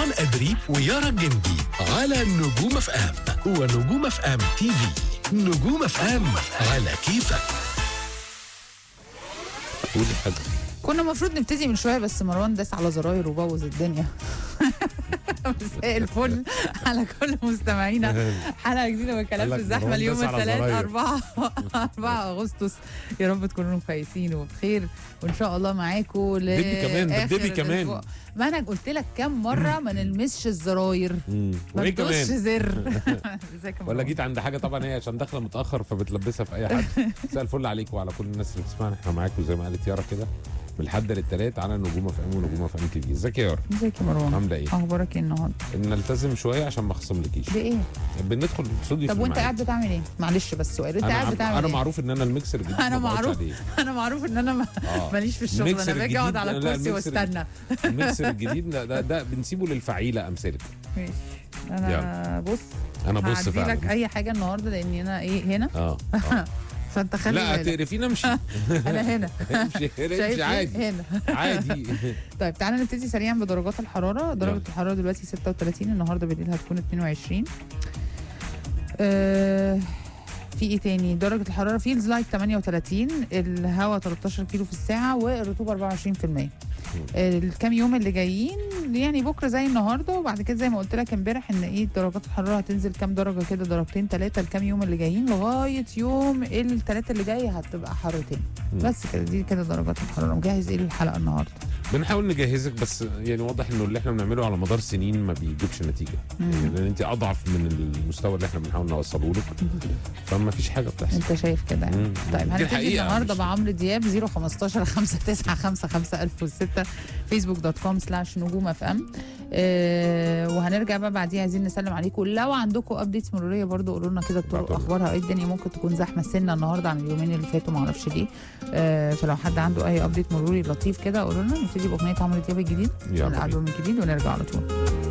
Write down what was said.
مروان أدري ويارا الجندي على نجوم اف ام ونجوم اف ام تي في نجوم اف ام على كيفك قولي حاجه كنا المفروض نبتدي من شويه بس مروان داس على زراير وبوظ الدنيا مساء الفل على كل مستمعينا حلقه جديده من كلام في قالك الزحمه مروان اليوم داس على الثلاث زراير. 4 4 اغسطس يا رب تكونوا كويسين وبخير وان شاء الله معاكم ل دبي كمان، ده آخر دبي كمان. الأسبوع. ما انا قلت لك كام مره ما نلمسش الزراير مم. ما وايه ندوسش كمان زر ازيك يا ولا مروان؟ جيت عند حاجه طبعا هي عشان داخله متاخر فبتلبسها في اي حد مساء الفل عليكم وعلى كل الناس اللي بتسمعنا احنا معاكم زي ما قالت يارا كده من الحد للتلات على نجوم اف ام ونجوم اف ام تي في ازيك يا يارا ازيك يا مروان عامله ايه اخبارك ايه النهارده نلتزم شويه عشان ما اخصملكيش بايه بندخل الاستوديو طب في وانت الميعاد. قاعد بتعمل ايه معلش بس سؤال انت انا قاعد عم- بتعمل انا ايه معروف ان انا الميكسر الجديد انا ما بقعدش معروف. عليه. انا معروف ان انا ما- آه. ماليش في الشغل الميكسر انا باجي اقعد الجديد- على لا، الكرسي الميكسر واستنى الميكسر الجديد ده, ده, ده بنسيبه للفعيله امثالك ماشي انا بص انا بص هعدي فعلا لك اي حاجه النهارده لاني انا ايه هنا اه, آه. فانت خلي لا بالك تقرفينا امشي انا هنا امشي شايف امشي إيه؟ عادي هنا عادي طيب تعالى نبتدي سريعا بدرجات الحراره درجه يلا. الحراره دلوقتي 36 النهارده بالليل هتكون 22 آه في ايه تاني درجه الحراره فيلز لايك 38 الهواء 13 كيلو في الساعه والرطوبه 24% الكام يوم اللي جايين يعني بكره زي النهارده وبعد كده زي ما قلت لك امبارح ان ايه درجات الحراره هتنزل كام درجه كده درجتين ثلاثه الكام يوم اللي جايين لغايه يوم الثلاثه اللي جاي هتبقى حر تاني مم. بس كده دي كده درجات الحراره مجهز ايه للحلقه النهارده بنحاول نجهزك بس يعني واضح انه اللي احنا بنعمله على مدار سنين ما بيجيبش نتيجه مم. يعني لان انت اضعف من المستوى اللي احنا بنحاول نوصله لك فما فيش حاجه بتحصل انت شايف كده يعني مم. طيب دي هنبتدي الحقيقة، النهارده مش- بعمرو دياب 015 5955006 فيسبوك دوت كوم سلاش نجوم اف ام آه وهنرجع بقى بعديها عايزين نسلم عليكم لو عندكم ابديتس مروريه برضو قولوا لنا كده الطرق بعتولنا. اخبارها ايه الدنيا ممكن تكون زحمه سنه النهارده عن اليومين اللي فاتوا معرفش ليه آه فلو حد عنده اي ابديت مروري لطيف كده قولوا لنا نبتدي باغنيه عمرو دياب الجديد يلا الالبوم الجديد ونرجع على طول